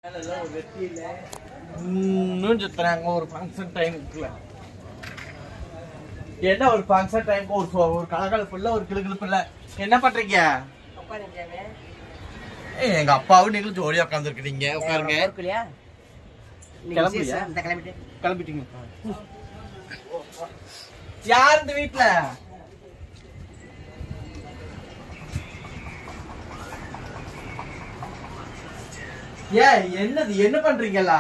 இன்னும் சுத்துறாங்க ஒரு ஃபங்க்ஷன் டைமுக்குள்ள என்ன ஒரு ஃபங்க்ஷன் டைமுக்கு ஒரு சொ- ஒரு கலகலப்பு இல்ல ஒரு கிளுகிழப்பு இல்ல என்ன பண்றீங்க ஏய், எங்க அப்பாவும் நீங்களும் ஜோடியா உட்காந்துருக்கீங்க உட்காருங்க கிளம்புறியா? கிளம்பிட்டீங்க யார் இந்த வீட்ல ஏ என்னது என்ன பண்றீங்களா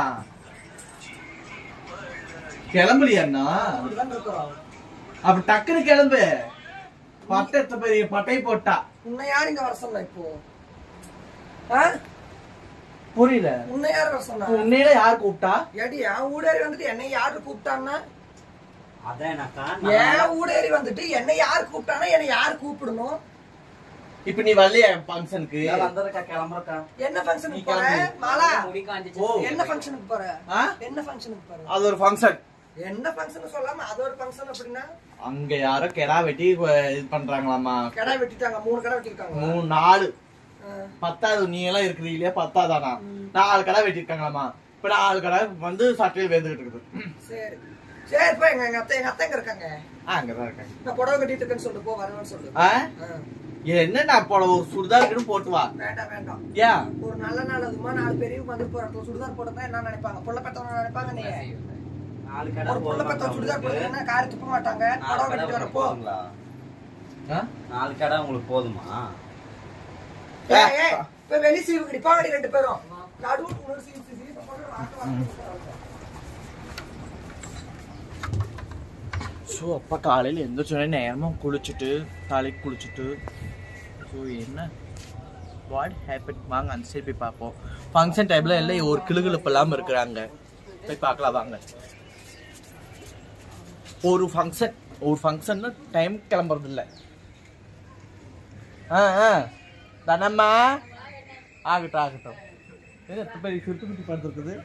கிளம்பலையா அப்ப டக்குனு கிளம்பு பட்டத்தை பெரிய பட்டை போட்டா உன்னை யார் இங்க வர சொன்னா இப்போ ஆ? புரியல உன்னை யார் வர சொன்னா உன்னையில யார் கூப்பிட்டா ஏடி என் ஊடேறி வந்துட்டு என்னை யாரு கூப்பிட்டான்னா அதானக்கா என் ஊடேறி வந்துட்டு என்னை யார் கூப்பிட்டானா என்னை யார் கூப்பிடணும் இப்ப நீ வரலையா ஃபங்க்ஷனுக்கு வந்ததுக்கா கிளம்புறக்கா என்ன ஃபங்க்ஷனுக்கு நீ போற கிளம்பு. மாலா முடி காஞ்சிச்சு ஓ என்ன ஃபங்க்ஷனுக்கு போற ஆ? என்ன ஃபங்க்ஷனுக்கு போற அது ஒரு ஃபங்க்ஷன் என்ன ஃபங்க்ஷன் சொல்லாம அது ஒரு ஃபங்க்ஷன் அப்படின்னா அங்க யாரோ கெடா வெட்டி அஹ், இது பண்றாங்களாமா கடை வெட்டிட்டாங்க மூணு கடை வெட்டிருக்காங்க மூணு நாலு பத்தாவது நீ எல்லாம் இருக்கிறீ இல்லையா பத்தாதானா நாலு கடை வெட்டிருக்காங்களாமா இப்ப நாலு கடை வந்து சட்டையில் வேந்துகிட்டு இருக்குது சரி சரி இப்ப எங்க எங்க அத்தை எங்க அத்தை எங்க இருக்காங்க ஆ, அங்கதான் இருக்காங்க நான் புடவை கட்டிட்டு இருக்கேன்னு சொல்லு போ வரவேன்னு சொல்லு ஆ? ஆ. என்ன நான் போட ஒரு சுடிதார் இருக்குன்னு போட்டு வா வேண்டாம் வேண்டாம் ஏன் ஒரு நல்ல நாள் அதுமா நாலு பெரியவங்க வந்து போற இடத்துல சுடிதார் போட்டதா என்ன நினைப்பாங்க புள்ள பெத்தவங்க நினைப்பாங்க நீ நாலு கடை ஒரு புள்ள பெத்த சுடிதார் போட்டதுன்னா காரி துப்ப மாட்டாங்க புடவை கட்டிட்டு வரப்போ போதுங்களா ஆ? நாலு கடை உங்களுக்கு போதுமா ஏய், ஏய், இப்ப வெளி சீவு கடி பாங்கடி ரெண்டு பேரும் நடுவுல ஒரு சீவு சீவு சீவு போட்டு வாங்க, வாங்க. ஸோ அப்பா காலையில் எந்திரிச்சோடனே நேரமா குளிச்சுட்டு தலைக்கு குளிச்சுட்டு ஸோ என்ன வாட் ஹேப்பன் வாங்க அந்த சைடு போய் பார்ப்போம் ஃபங்க்ஷன் டைம்ல எல்லாம் ஒரு கிளுகிழப்பு இல்லாமல் இருக்கிறாங்க போய் பார்க்கலாம் வாங்க ஒரு ஃபங்க்ஷன் ஒரு ஃபங்க்ஷன் டைம் கிளம்புறது இல்லை ஆ ஆ தானம்மா ஆகட்டும் ஆகட்டும் ஏன் எத்தனை பேர் சுருட்டு குட்டி படுத்துருக்குது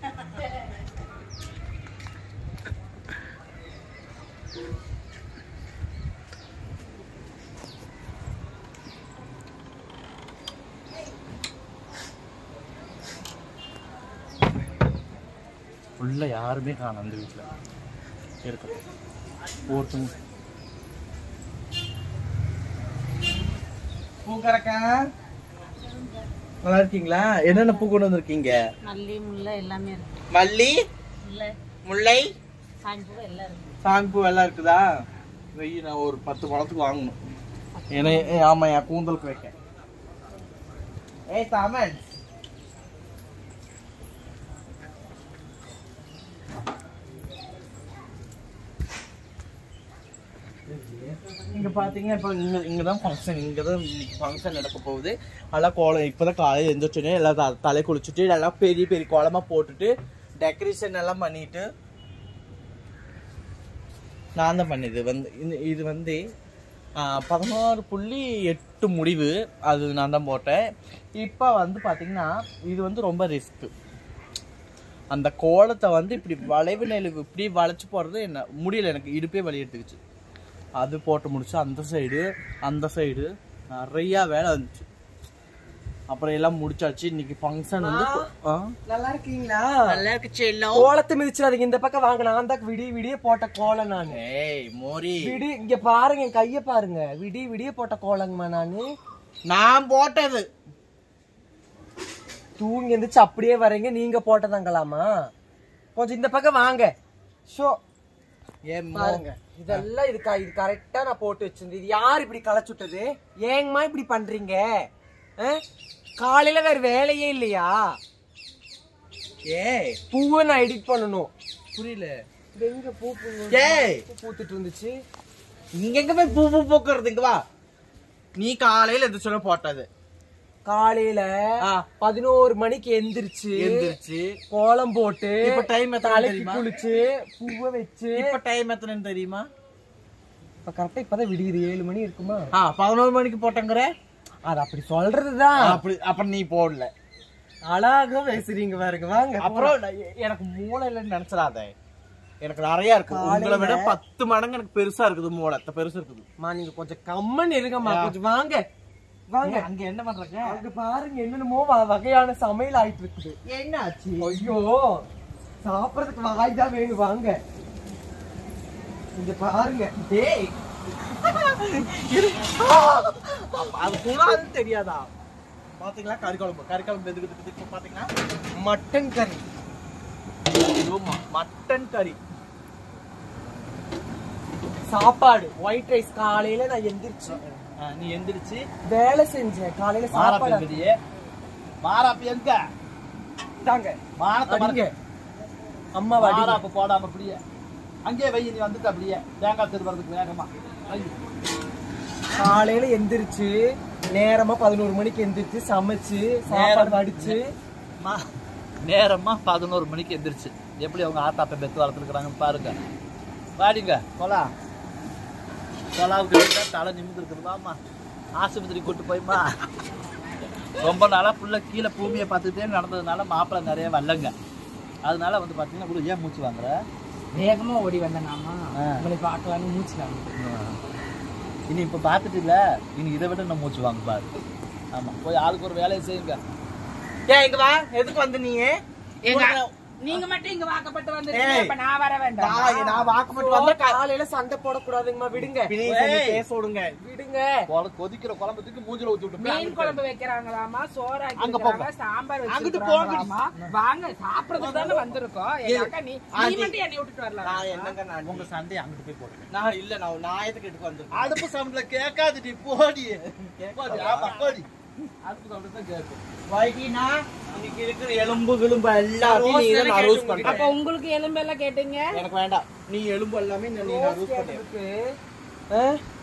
உள்ள யாருமே காணும் அந்த வீட்டில் இருக்கட்டும் ஒருத்தங்க பூ கறக்கா நல்லா இருக்கீங்களா என்னென்ன பூ கொண்டு வந்திருக்கீங்க மல்லி முல்லை எல்லாமே இருக்கு மல்லி முல்லை முல்லை சாஞ்சி பூ எல்லாம் இருக்கு சாமி பூ எல்லாம் இருக்குதா வெய்ய நான் ஒரு பத்து பழத்துக்கு வாங்கணும் ஏன்னா ஏ, ஆமா என் கூந்தலுக்கு வைக்க ஏய் தாமன் இங்க பாத்தீங்க இப்போ இங்க இங்க தான் ஃபங்க்ஷன் இங்க தான் ஃபங்க்ஷன் நடக்க போகுது நல்லா கோலம் இப்போதான் காலையில் எழுந்திரிச்சோடனே எல்லாம் த- தலை குளிச்சுட்டு நல்லா பெரிய பெரிய கோலமா போட்டுட்டு டெக்கரேஷன் எல்லாம் பண்ணிட்டு நான் தான் பண்ணது வந்து இந்த- இது வந்து ஆ, பதினாறு புள்ளி எட்டு முடிவு அது நான் தான் போட்டேன் இப்போ வந்து பார்த்தீங்கன்னா இது வந்து ரொம்ப ரிஸ்க்கு அந்த கோலத்தை வந்து இப்படி வளைவு நெளிவு இப்படி வளைச்சு போடுறது என்ன முடியல எனக்கு இடுப்பே வலி எடுத்துக்கிச்சு அது போட்டு முடிச்சு அந்த சைடு அந்த சைடு நிறையா வேலை வந்துச்சு அப்புறம் எல்லாம் முடிச்சாச்சு இன்னைக்கு ஃபங்க்ஷன் வந்து ஆ? நல்லா இருக்கீங்களா நல்லா இருக்கு செல்லம் கோலத்தை மிதிச்சிடாதீங்க இந்த பக்கம் வாங்க நான் தான் விடிய விடிய போட்ட கோலம் நானு ஏய் மோரி விடி இங்க பாருங்க என் கைய பாருங்க விடிய விடிய போட்ட கோலங்கம்மா நானு நான் போட்டது தூங்கி எந்திரிச்சு அப்படியே வரீங்க நீங்க போட்டதாங்களாமா கொஞ்சம் இந்த பக்கம் வாங்க ஷோ ஏன் மோ- பாருங்க இதெல்லாம் இது க- இது கரெக்டா நான் போட்டு வச்சிருந்தேன் இது யார் இப்படி களைச்சுட்டது ஏங்கம்மா இப்படி பண்றீங்க ஆ? காலையில வேற வேலையே இல்லையா ஏய் பூவை நான் எடிட் பண்ணணும் புரியல இது எங்க பூ பூ ஏய் பூ பூத்துட்டு இருந்துச்சு இங்க எங்க போய் பூ பூ போக்குறது இங்க வா நீ காலையில எது சொல்ல போட்டது காலையில ஆ. பதினோரு மணிக்கு எந்திரிச்சு எந்திரிச்சு கோலம் போட்டு இப்ப டைம் எத்தனை தலைக்கு தெரியுமா குளிச்சு பூவை வச்சு இப்ப டைம் எத்தனைன்னு தெரியுமா இப்ப கரெக்டா இப்பதான் விடியுது ஏழு மணி இருக்குமா ஆ பதினோரு மணிக்கு போட்டங்கிற அது அப்படி சொல்றதுதான் அப்படி அப்ப நீ போடல அழகா பேசுறீங்க பாருங்க வாங்க அப்புறம் நான் எ- எனக்கு மூளை இல்லைன்னு நினைச்சிடாத எனக்கு நிறைய இருக்கு உங்களை விட பத்து மடங்கு எனக்கு பெருசா இருக்குது மூளை அத்த பெருசா இருக்குது அம்மா நீங்க கொஞ்சம் கம்மன் இருங்கம்மா கொஞ்சம் வாங்க வாங்க அங்க என்ன பண்றங்க அங்க பாருங்க என்னென்னமோ வ- வகையான சமையல் ஆயிட்டு இருக்குது என்னாச்சு ஐயோ சாப்பிடறதுக்கு வாய் தான் வேணும் வாங்க இங்க பாருங்க டேய் அப்ப அது கூடாதுன்னு தெரியாதா பாத்தீங்களா கறி குழம்பு கறி குழம்பு எதுக்கு எதுக்கு பாத்தீங்கன்னா மட்டன் கறி ஆமா, மட்டன் கறி சாப்பாடு ஒயிட் ரைஸ் காலையில நான் எந்திரிச்சு ஆ, நீ எந்திரிச்சு வேலை செஞ்சேன் காலையில மாறாப்பு சாப்பாடு எங்கடியே மாறாப்பு எங்க தாங்க மானத்தை அடிங்க மறக்க அம்மா வாடி மாறாப்பு போடாம அப்படியே அங்கேயே வை நீ வந்துட்டு அப்படியே தேங்காய் திருவறதுக்கு வேகமா வை. காலையில எந்திரிச்சு நேரமா பதினோரு மணிக்கு எந்திரிச்சு சமைச்சு சாப்பாடு நேரம் வடிச்சு மா- நேரமா பதினோரு மணிக்கு எந்திரிச்சு எப்படி அவங்க ஆத்தாப்பை பெத்து வளர்த்துருக்குறாங்கன்னு பாருங்க வாடிங்க கொலா கொலாவுக்கு இருந்தா தலை நிமிந்து இருக்குதுமாம்மா ஆஸ்பத்திரி கூட்டு போய்மா ரொம்ப நாளா புள்ள கீழே பூமியை பார்த்துட்டே நடந்ததுனால மாப்பிள்ளை நிறைய வரலங்க அதனால வந்து பார்த்தீங்கன்னா இவ்வளோ ஏன் மூச்சு வாங்குற வேகமா ஓடி வந்தேனாமா ஆ. உங்களை பார்க்கலான்னு மூச்சு இனி இப்போ பார்த்துட்டு இல்ல இனி இதை விட நம்ம மூச்சு வாங்க பாரு ஆமா போய் ஆளுக்கு ஒரு வேலையை செய்யுங்க ஏன் இங்க வா எதுக்கு வந்து நீங்க நீங்க மட்டும் இங்க வாக்கப்பட்டு ஏய். வந்திருக்கீங்க அப்ப நான் வர வேண்டாம் நான் வாக்கப்பட்டு வந்தா காலையில சண்டை போடக்கூடாதுங்கம்மா விடுங்க ஏய். பேச விடுங்க விடுங்க கொல- கொதிக்கிற குழம்புக்கு மூஞ்சில ஊத்தி விட்டு மீன் குழம்பு வைக்கிறாங்களாமா சோறு அங்க ஆக்கிருக்காங்க சாம்பார் அங்கிட்டு வச்சிருக்காங்களாமா வாங்க சாப்பிடறதுக்கு தானே வந்திருக்கோம் எங்க அக்கா நீ நீ மட்டும் என்னை விட்டுட்டு வரலாம் நான் என்னங்க நான் உங்க சண்டையை அங்கிட்டு போய் போடுங்க நான் இல்ல நான் நாயத்துக்கு எடுத்து வந்திருக்கேன் அடுப்பு சவுண்ட்ல கேட்காதுடி போடி போடி, ஆமா, போடி அடுப்பு சவுண்ட் தான் கேட்கும் வைகினா இன்னைக்கு இருக்கிற எலும்பு கிளும்பு எல்லாத்தையும் நீ தான் ரோஸ் அப்ப பண்ற உங்களுக்கு எலும்பெல்லாம் கேட்டீங்க எனக்கு வேண்டாம் நீ எலும்பு எல்லாமே நீ ரோஸ் பண்ணு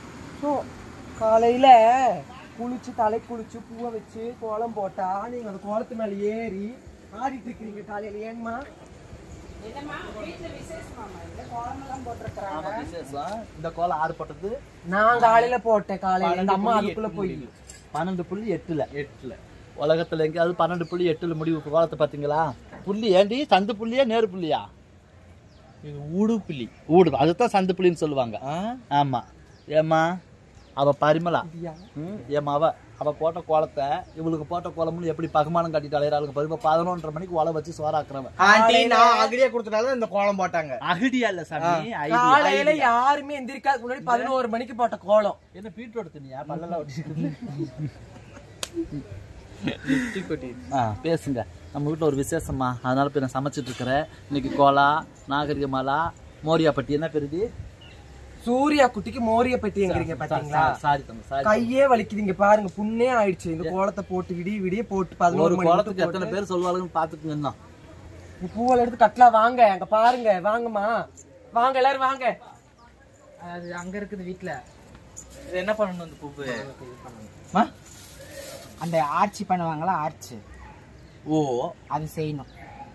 காலையில குளிச்சு தலை குளிச்சு பூவை வச்சு கோலம் போட்டா நீங்க அந்த கோலத்து மேல ஏறி ஆடிட்டு இருக்கீங்க காலையில ஏங்கம்மா என்னம்மா வீட்டுல விசேஷமாமா இல்ல கோலமெல்லாம் போட்டிருக்கிறாங்க ஆமா விசேஷம் இந்த கோலம் ஆறு போட்டது நான் காலையில போட்டேன் காலையில இந்த அம்மா அதுக்குள்ள போய் பன்னெண்டு புள்ளி எட்டுல எட்டுல உலகத்துல எங்கேயாவது பன்னெண்டு புள்ளி எட்டுல முடிவு கோலத்தை பாத்தீங்களா புள்ளி ஏண்டி சந்து புள்ளியா நேரு புள்ளியா இது ஊடு புள்ளி ஊடு அதுதான் சந்து புள்ளின்னு சொல்லுவாங்க ஆமா ஏம்மா அவ பரிமளா ம், ஏம்மா அவ அவ போட்ட கோலத்தை இவளுக்கு போட்ட கோலம்னு எப்படி பகுமானம் கட்டிட்டு அலையிறாளுங்க பாரு இப்ப பதினொன்றரை மணிக்கு ஒலை வச்சு சோறாக்குறவன் ஆண்டி நான் அகடியா கொடுத்தனால இந்த கோலம் போட்டாங்க அகடியா இல்ல சாமி காலையில யாருமே எந்திரிக்காதுக்கு முன்னாடி பதினோரு மணிக்கு போட்ட கோலம் என்ன பீட்ரோட் தண்ணியா பல்லெல்லாம் ஒட்டி ஆ பேசுங்க நம்ம வீட்டில் ஒரு விசேஷம்மா அதனால இப்போ நான் சமைச்சிட்டு இருக்கிறேன் இன்னைக்கு கோலா நாகரிகமாலா மோரியாப்பட்டி என்ன பெருதி சூர்யா குட்டிக்கு மோரிய பெட்டி எங்கிறீங்க பாத்தீங்களா சாரி தம்பி சாரி கையே வலிக்குதுங்க பாருங்க புண்ணே ஆயிடுச்சு இந்த கோலத்தை போட்டு விடிய விடிய போட்டு ஒரு பதினோரு மணி கோலத்துக்கு எத்தனை பேர் சொல்லுவாங்கன்னு பார்த்துக்குங்க இன்னும் இந்த பூவெல்லாம் எடுத்து கட்டலாம் வாங்க அங்க பாருங்க வாங்கம்மா வாங்க எல்லாரும் வாங்க அது அங்க இருக்குது வீட்டுல இது என்ன பண்ணணும் அந்த பூவு அந்த ஆர்ச்சி பண்ணுவாங்களா ஆர்ச்சி ஓ அது செய்யணும்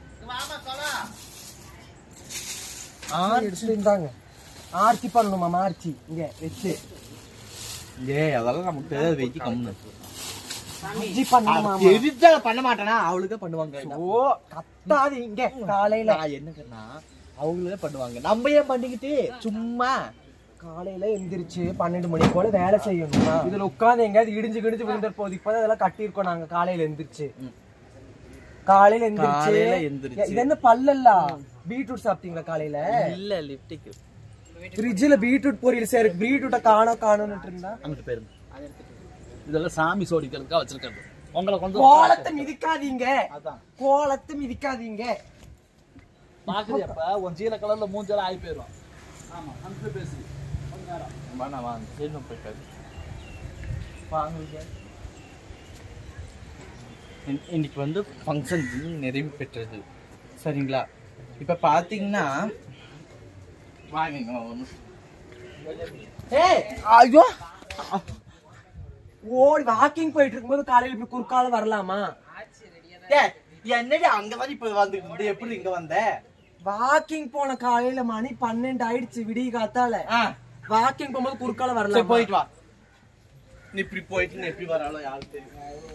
எடுத்து இருந்தாங்க ஆர்த்தி பண்ணணுமா ஆர்ச்சி இங்க வச்சு ஏ அதெல்லாம் நமக்கு தெரியாது வெயிட் கம்மு அஜி பண்ணணுமா தெரிஞ்சா பண்ண மாட்டேனா அவளுக்கு பண்ணுவாங்க ஓ கத்தாது இங்க காலையில நான் என்னங்கன்னா அவங்களே பண்ணுவாங்க நம்ம ஏன் பண்ணிக்கிட்டு சும்மா காலையில எந்திரிச்சு பன்னெண்டு மணி போல வேலை செய்யணும் இதுல உட்கார்ந்து எங்கயாவது இடிஞ்சு கிடிஞ்சு விழுந்துற போது இப்பதான் இதெல்லாம் கட்டியிருக்கோம் நாங்க காலையில எந்திரிச்சு காலையில எந்திரிச்சு காலையில எந்திரிச்சு. இது என்ன பல்லல்ல பீட்ரூட் சாப்பிட்டீங்களா காலையில இல்ல லிப்டிக்கு ஃப்ரிட்ஜ்ல பீட்ரூட் பொரியல் சரி பீட்ரூட்டை காணோம் காணோம்னு இருந்தா அங்கிட்டு போயிருங்க இதெல்லாம் சாமி சோடிக்கிறதுக்காக வச்சிருக்கிறது உங்களை கொண்டு கோலத்தை மிதிக்காதீங்க அதான் கோலத்தை மிதிக்காதீங்க பாக்குறியப்ப உன் சீல கலர்ல மூஞ்செல்லாம் ஆகி போயிடும் ஆமா அங்கிட்டு பேசு கொஞ்ச நேரம் வேணாம் வாங்க சரி போயிட்டாரு வாங்க இன்னைக்கு வந்து ஃபங்க்ஷன் நிறைவு பெற்றது சரிங்களா இப்போ பார்த்தீங்கன்னா வாங்க ஏய் ஐயோ ஓடி வாக்கிங் போயிட்டு இருக்கும்போது காலையில இப்படி குறுக்கால வரலாமா ஏய், என்னடி அங்க வந்து இப்ப வந்து எப்படி இங்க வந்த வாக்கிங் போன காலையில மணி பன்னெண்டு ஆயிடுச்சு விடிய காத்தால ஆ, வாக்கிங் போகும்போது குறுக்கால சரி வரலாம் போயிட்டு வா நீ இப்படி போயிட்டு நீ எப்படி வராளோ யாருக்கு தெரியும்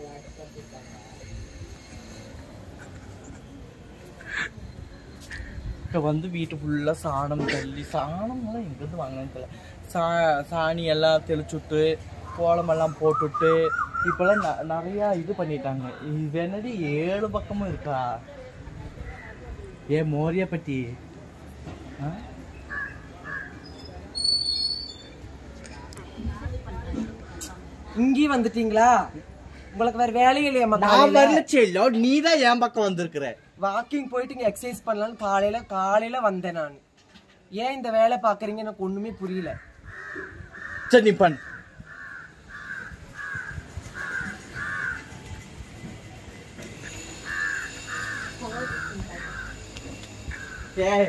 இப்போ வந்து வீட்டு ஃபுல்லாக சாணம் தள்ளி சாணம்லாம் எங்கேருந்து வாங்கினேன்னு தெரியல சா சாணி எல்லாம் தெளிச்சுட்டு கோலமெல்லாம் போட்டுட்டு இப்பெல்லாம் ந- நிறைய இது பண்ணிட்டாங்க இது என்னடி ஏழு பக்கமும் இருக்கா ஏ மோரிய பத்தி ஆ? இங்கேயும் வந்துட்டீங்களா உங்களுக்கு வேற வேலையே இல்லையா நான் வரல செல்லோ நீ தான் என் பக்கம் வந்திருக்கிற வாக்கிங் போயிட்டு இங்க எக்ஸசைஸ் பண்ணலாம்னு காலையில காலையில வந்தேன் நான் ஏன் இந்த வேலை பாக்குறீங்க எனக்கு ஒண்ணுமே புரியல சரி நீ பண்ணு ஏய்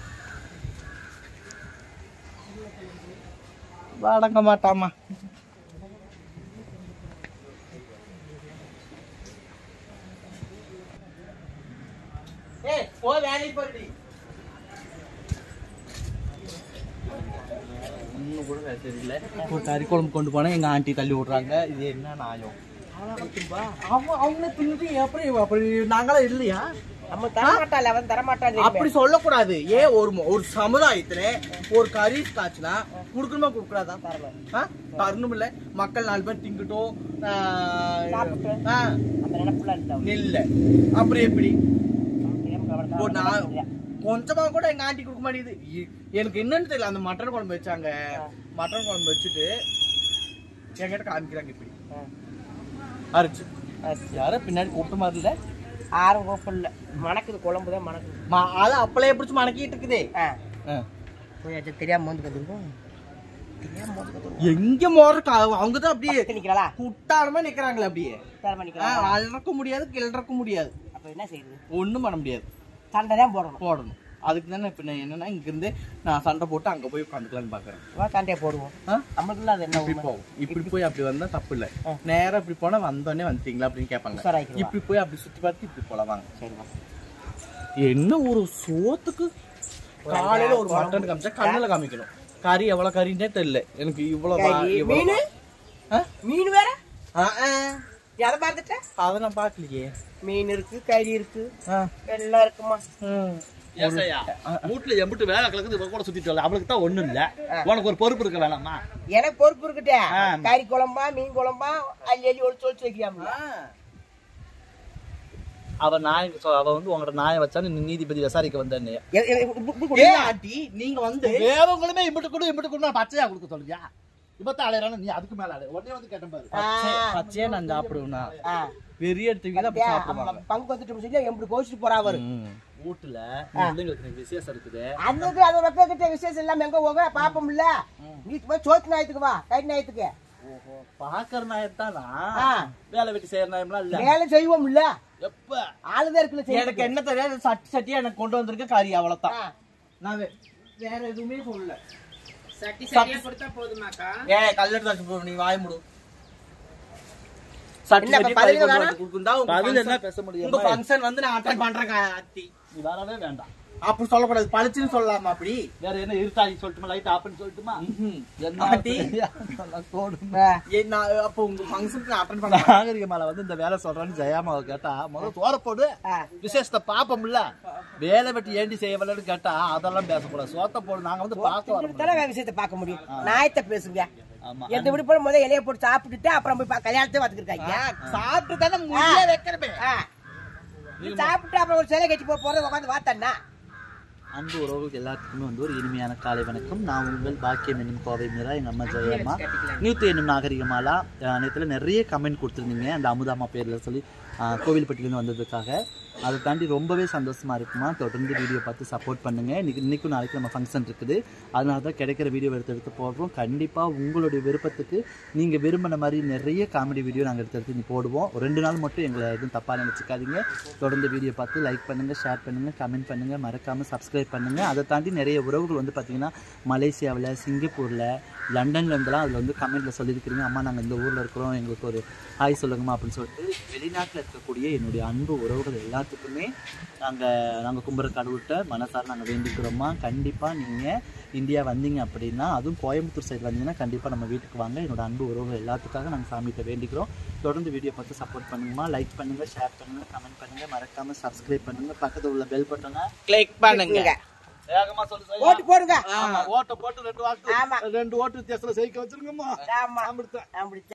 அடங்க மாட்டாமா ஏய் போ வேலைக்கு போடி ஒன்றும் கூட வேலை தெரியல ஒரு கறி குழம்பு கொண்டு போனா எங்க ஆண்டி தள்ளி விடுறாங்க இது என்ன நியாயம் அவங்க அவங்க தின்னுட்டு அப்புறம் அப்படி நாங்களாம் இல்லையா நம்ம தரமாட்டாள் அவன் தரமாட்டான் அப்படி சொல்லக்கூடாது ஏன் ஒரு ம- ஒரு சமுதாயத்துல ஒரு கறி காய்ச்சினா குடுக்கணுமா குடுக்கறாதா ஆ? தரணும் இல்ல மக்கள் நாலு பேர் திங்கட்டும் ஆ, ஆ, அந்த நினைப்புல இருந்தா இல்ல அப்புறம் எப்படி ஒரு நான் கொஞ்சமா கூட எங்க ஆண்டி கொடுக்க மாட்டேங்குது இ- எனக்கு என்னன்னு தெரியல அந்த மட்டன் குழம்பு வச்சாங்க மட்டன் குழம்பு வச்சுட்டு என்கிட்ட காமிக்கிறாங்க இப்படி அரைச்சு யாரோ பின்னாடி கூப்பிட்ட மாதிரி இல்ல ஆறும் கோப்பல்ல மணக்குது குழம்பு தான் மணக்குது ம- அது அப்பளே பிடிச்சி மணக்கிட்டு இருக்குதே ஆ ஆ. போய் அது தெரியாம வந்து கத்துருக்கோம் எங்க மோற அவங்க தான் அப்படியே நிக்கிறாளா குட்டாரமா நிக்கிறாங்களே அப்படியே தரமா ஆ, நிக்கிறா அலறக்க முடியாது கிளறக்க முடியாது அப்ப என்ன செய்யுது ஒண்ணும் பண்ண முடியாது சண்டை தான் போடணும் போடணும் அதுக்கு தானே இப்ப நான் என்னன்னா இங்க இருந்து நான் சண்டை போட்டு அங்க போய் உட்காந்துக்கலாம்னு பாக்குறேன் வா சண்டையை போடுவோம் ஆ? நம்மளுக்குள்ள அது என்ன இப்படி உண்மை? போகும் இப்படி போய் அப்படி வந்தா தப்பு இல்ல நேரா இப்படி போனா வந்தோடனே வந்துட்டீங்களா அப்படின்னு கேட்பாங்க உஷாராயிக்கிறவா. இப்படி போய் அப்படி சுத்தி பார்த்து இப்படி போல வாங்க சரிம்மா என்ன ஒரு சோத்துக்கு காலையில ஒரு மட்டன் காமிச்சா கண்ணுல காமிக்கணும் கறி எவ்வளவு கறின்னே தெரியல எனக்கு இவ்வளவு கறி, இவ்வளவு- மீனு? ஆ? மீன் வேற ஆ, ஆ. எதை பார்த்துட்ட அதை நான் பாக்கலையே மீன் இருக்கு கறி இருக்கு ஆ. எல்லாம் இருக்குமா ம். ஏசையா வீட்டுல எம்பிட்டு வேலை கிடக்குது இவ கூட சுத்திட்டு வரல அவளுக்கு தான் ஒண்ணும் இல்ல உனக்கு ஒரு பொறுப்பு இருக்க வேணாமா எனக்கு பொறுப்பு இருக்குட்டே கறி குழம்பா மீன் குழம்பா அள்ளி அள்ளி ஒழிச்சு ஒழிச்சு வைக்காம அவ நாய் சொ- அவ வந்து உங்களோட நாயை வச்சா நீ நீதிபதி விசாரிக்க வந்தேன்னு ஏ ஆண்டி நீங்க வந்து வேறவங்களுமே இம்பிட்டு கொடு இம்பிட்டு கொடு நான் பச்சையா கொடுக்க சொல்லியா இப்பத்த அலையறான நீ அதுக்கு மேல அலைய உடனே வந்து கேட்டேன் பாரு பச்சை- பச்சையா நான் சாப்பிடுவேனா வெறி எடுத்துக்கிட்டு தான் அப்படி சாப்பிடுவாங்க பங்கு வந்துட்டு சொல்லி எப்படி கோச்சிட்டு போறா அவரு ம். வீட்டுல பிள்ளைங்களுக்கு இன்னைக்கு விசேஷம் இருக்குது அதுக்கு அது வெக்க கிட்ட விசேஷம் இல்லாம எங்க போக பாப்போம்ல நீ போய் சோத்து நாயத்துக்கு வா கை நாயத்துக்கு பாக்குற நாயத்தானா ஆ. வேலை வெட்டி செய்யற நாயம்லாம் இல்ல வேலை செய்வோம் இல்ல எப்ப ஆளுதான் இருக்குல்ல எனக்கு என்ன தெரியாது சட்டி சட்டியா எனக்கு கொண்டு வந்திருக்க கறி அவ்வளவுதான் ஆ. நான் வே- வேற எதுவுமே சொல்லல சட்டி சரியா கொடுத்தா போதுமாக்கா ஏ கல்லெடுத்து வச்சு போ, நீ வாய முடு சட்டி என்ன, சட்டி இப்ப கறி பதில் கொண்டு வேணா? வந்து கொடுக்குந்தா உங்க பதில் என்ன function- பேச முடியும் உங்க ஃபங்க்ஷன் வந்து நான் அட்டன் பண்றேன் அத்தி நீ வரவே வேண்டாம் அப்படி சொல்லக்கூடாது பளிச்சுன்னு சொல்லலாமா அப்படி வேற என்ன இருட்டாடி சொல்லட்டுமா லைட் ஆப்னு சொல்லட்டுமா என்ன ஆண்டி. நான் தோணும். ஏ, நான் அப்போ உங்க ஃபங்க்ஷனுக்கு நான் அட்டன் பண்றேன் நாகரிக மேல வந்து இந்த வேலை சொல்றேன்னு ஜெயாமாவை கேட்டா முதல்ல சோற போடு விசேஷத்தை பாப்போம்ல வேலை வெட்டி ஏண்டி செய்யவில்லன்னு கேட்டா அதெல்லாம் பேசக்கூடாது சோத்த போடு நாங்க வந்து பார்க்க வரோம் தானே விஷயத்தை பார்க்க முடியும் நாயத்தை பேசுங்க ஆமா எந்த விட போய் முதல்ல இலைய போட்டு சாப்பிட்டுட்டு அப்புறம் போய் பா- கல்யாணத்தை பார்த்துக்கிருக்காங்க சாப்பிட்டு தானே முடிய வைக்கிறமே சாப்பிட்டு அப்புறம் ஒரு சிலை கட்டி போக போறது உட்காந்து பார்த்தா அன்பு உறவுகளுக்கு எல்லாத்துக்குமே வந்து ஒரு இனிமையான காலை வணக்கம் நான் உங்கள் பாக்கியம் என்னும் கோவை மீரா எங்கள் அம்மா ஜெயம்மா நியூத்து என்னும் நாகரிகமாலா நேரத்தில் நிறைய கமெண்ட் கொடுத்துருந்தீங்க அந்த அமுதாம்மா பேரில் சொல்லி அஹ், கோவில்பட்டியிலேருந்து வந்ததுக்காக அதை தாண்டி ரொம்பவே சந்தோஷமா இருக்குமா தொடர்ந்து வீடியோ பார்த்து சப்போர்ட் பண்ணுங்க இன்னைக்கு இன்னைக்கும் நாளைக்கு நம்ம ஃபங்க்ஷன் இருக்குது அதனால தான் கிடைக்கிற வீடியோ எடுத்து எடுத்து போடுறோம் கண்டிப்பாக உங்களுடைய விருப்பத்துக்கு நீங்கள் விரும்பின மாதிரி நிறைய காமெடி வீடியோ நாங்கள் எடுத்து எடுத்து நீ போடுவோம் ஒரு ரெண்டு நாள் மட்டும் எங்களை எதுவும் தப்பாக நினச்சிக்காதீங்க தொடர்ந்து வீடியோ பார்த்து லைக் பண்ணுங்கள் ஷேர் பண்ணுங்கள் கமெண்ட் பண்ணுங்கள் மறக்காமல் சப்ஸ்கிரைப் பண்ணுங்கள் அதை தாண்டி நிறைய உறவுகள் வந்து பார்த்திங்கன்னா மலேசியாவில் சிங்கப்பூரில் லண்டன்ல இருந்தெல்லாம் அதில் வந்து கமெண்ட்டில் சொல்லியிருக்கிறீங்க அம்மா நாங்கள் இந்த ஊரில் இருக்கிறோம் எங்களுக்கு ஒரு ஹாய் சொல்லுங்கம்மா அப்படின்னு சொல்லிட்டு வெளிநாட்டில் இருக்கக்கூடிய என்னுடைய அன்பு உறவுகள் எல்லாத்துக்குமே நாங்கள் நாங்கள் கும்புற கடவுள்கிட்ட மனசார நாங்கள் வேண்டிக்கிறோம்மா கண்டிப்பாக நீங்கள் இந்தியா வந்தீங்க அப்படின்னா அதுவும் கோயம்புத்தூர் சைடு வந்தீங்கன்னா கண்டிப்பாக நம்ம வீட்டுக்கு வாங்க என்னோட அன்பு உறவுகள் எல்லாத்துக்காக நாங்கள் சாமிகிட்ட வேண்டிக்கிறோம் தொடர்ந்து வீடியோ பார்த்து சப்போர்ட் பண்ணுங்கம்மா லைக் பண்ணுங்கள் ஷேர் பண்ணுங்கள் கமெண்ட் பண்ணுங்கள் மறக்காமல் சப்ஸ்கிரைப் பண்ணுங்கள் பக்கத்தில் உள்ள பெல் பட்டனை கிளிக் பண்ணுங்க வேகமா சொல்லு ஓட்டு போடுங்க ஆமா ஓட்டை போட்டு ரெண்டு ஆமா. வாட்டு ரெண்டு ஓட்டு வித்தியாசத்துல ஜெயிக்க வச்சிருங்கம்மா ஆமா அமிர்தம் அப்படி